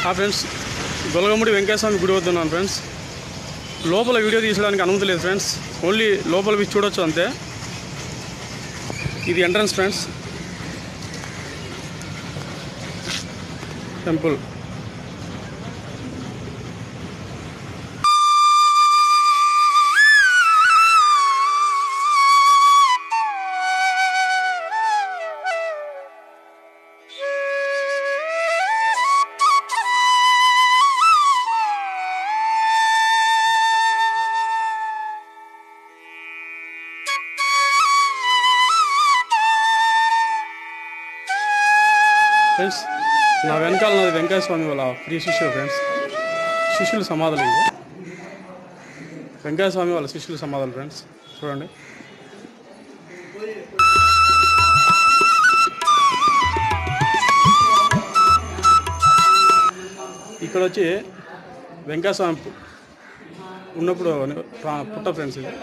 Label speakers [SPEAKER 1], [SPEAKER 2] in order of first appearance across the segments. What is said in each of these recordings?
[SPEAKER 1] ఆ ఫ్రెండ్స్ గొలగముడి వెంకటస్వామి గుడి వద్ద ఉన్నాను ఫ్రెండ్స్ లోపల వీడియో తీసడానికి అనుమతి లేదు ఫ్రెండ్స్ ఓన్లీ లోపల పోయి చూడొచ్చు అంతే ఇది ఎంట్రన్స్ ఫ్రెండ్స్ టెంపుల్ ఫ్రెండ్స్ నా వెనకాల నాది వెంకయ్య స్వామి వాళ్ళ ప్రియ శిష్యులు ఫ్రెండ్స్ శిష్యుల సమాధులు ఇవి వెంకయ్య స్వామి వాళ్ళ శిష్యుల సమాధులు ఫ్రెండ్స్ చూడండి ఇక్కడ వచ్చి వెంకయ్య స్వామి పు- ఉన్నప్పుడు ప్రా- పుట్ట ఫ్రెండ్స్ ఇది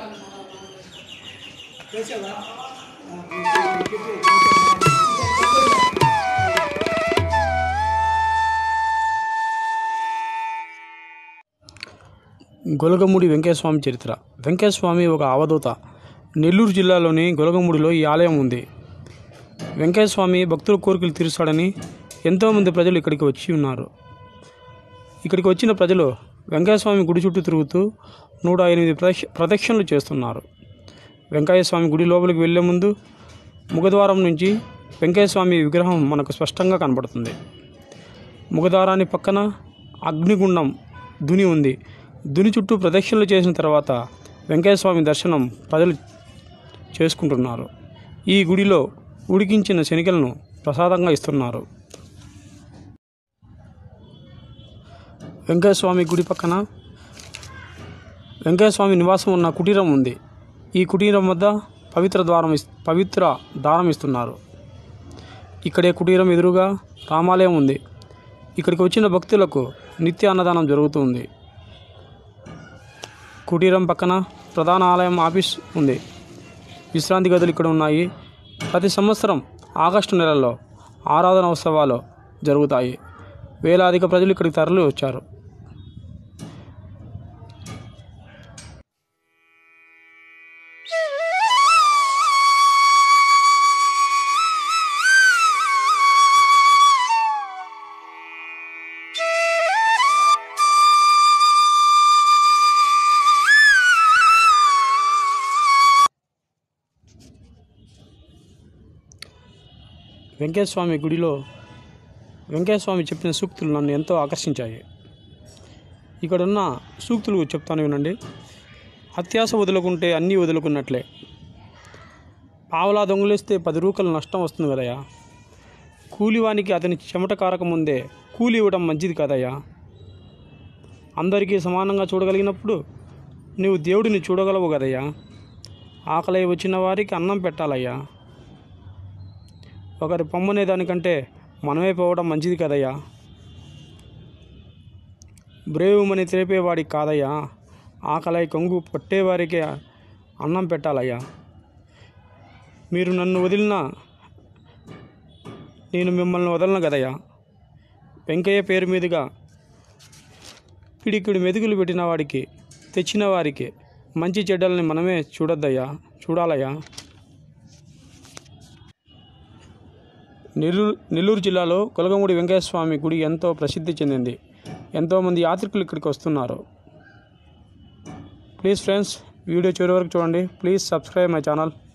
[SPEAKER 1] గొలగముడి వెంకటస్వామి చరిత్ర వెంకటస్వామి ఒక అవధూత నెల్లూరు జిల్లాలోని గొలగముడిలో ఈ ఆలయం ఉంది వెంకటస్వామి భక్తుల కోరికలు తీరుస్తాడని ఎంతోమంది ప్రజలు ఇక్కడికి వచ్చి ఉన్నారు ఇక్కడికి వచ్చిన ప్రజలు వెంకటస్వామి గుడి చుట్టూ తిరుగుతూ నూట ఎనిమిది ప్రదక్ష ప్రదక్షిణలు చేస్తున్నారు వెంకయ్యస్వామి గుడి లోపలికి వెళ్ళే ముందు ముఖద్వారం నుంచి వెంకయ్యస్వామి విగ్రహం మనకు స్పష్టంగా కనబడుతుంది ముఖద్వారాన్ని పక్కన అగ్నిగుండం దుని ఉంది దుని చుట్టూ ప్రదక్షిణలు చేసిన తర్వాత వెంకయ్యస్వామి దర్శనం ప్రజలు చేసుకుంటున్నారు ఈ గుడిలో ఉడికించిన శనికలను ప్రసాదంగా ఇస్తున్నారు వెంకయ్యస్వామి గుడి పక్కన వెంకయ్యస్వామి నివాసం ఉన్న కుటీరం ఉంది ఈ కుటీరం వద్ద పవిత్ర ద్వారం ఇస్- పవిత్ర దారం ఇస్తున్నారు ఇక్కడే కుటీరం ఎదురుగా రామాలయం ఉంది ఇక్కడికి వచ్చిన భక్తులకు నిత్య అన్నదానం జరుగుతుంది కుటీరం పక్కన ప్రధాన ఆలయం ఆఫీస్ ఉంది విశ్రాంతి గదులు ఇక్కడ ఉన్నాయి ప్రతి సంవత్సరం ఆగస్టు నెలలో ఆరాధన ఉత్సవాలు జరుగుతాయి వేలాదిక ప్రజలు ఇక్కడికి తరలి వచ్చారు వెంకటస్వామి గుడిలో వెంకటస్వామి చెప్పిన సూక్తులు నన్ను ఎంతో ఆకర్షించాయి ఇక్కడ ఉన్న సూక్తులు చెప్తాను వినండి అత్యాస వదులుకుంటే అన్నీ వదులుకున్నట్లే పావలా దొంగలేస్తే పది రూకలు నష్టం వస్తుంది కదయ్యా కూలివానికి అతని చెమట కారక ముందే కూలి ఇవ్వడం మంచిది కదయ్యా అందరికీ సమానంగా చూడగలిగినప్పుడు నీవు దేవుడిని చూడగలవు కదయ్యా ఆకలి వచ్చిన వారికి అన్నం పెట్టాలయ్యా ఒకరి పొమ్మనే దానికంటే మనమే పోవడం మంచిది కదయ్యా బ్రేవుమని తెలిపేవాడికి కాదయ్యా ఆకలై కొంగు పట్టేవారికే అన్నం పెట్టాలయ్యా మీరు నన్ను వదిలినా నేను మిమ్మల్ని వదలను కదయ్యా వెంకయ్య పేరు మీదుగా పిడికిడి మెతుకులు పెట్టిన వాడికి తెచ్చిన వారికి మంచి చెడ్డల్ని మనమే చూడొద్దయ్యా చూడాలయ్యా నెల్లూరు నెల్లూరు జిల్లాలో కొలగమూడి వెంకటస్వామి గుడి ఎంతో ప్రసిద్ధి చెందింది ఎంతోమంది యాత్రికులు ఇక్కడికి వస్తున్నారు ప్లీజ్ ఫ్రెండ్స్ వీడియో చివరి వరకు చూడండి ప్లీజ్ సబ్స్క్రైబ్ మై ఛానల్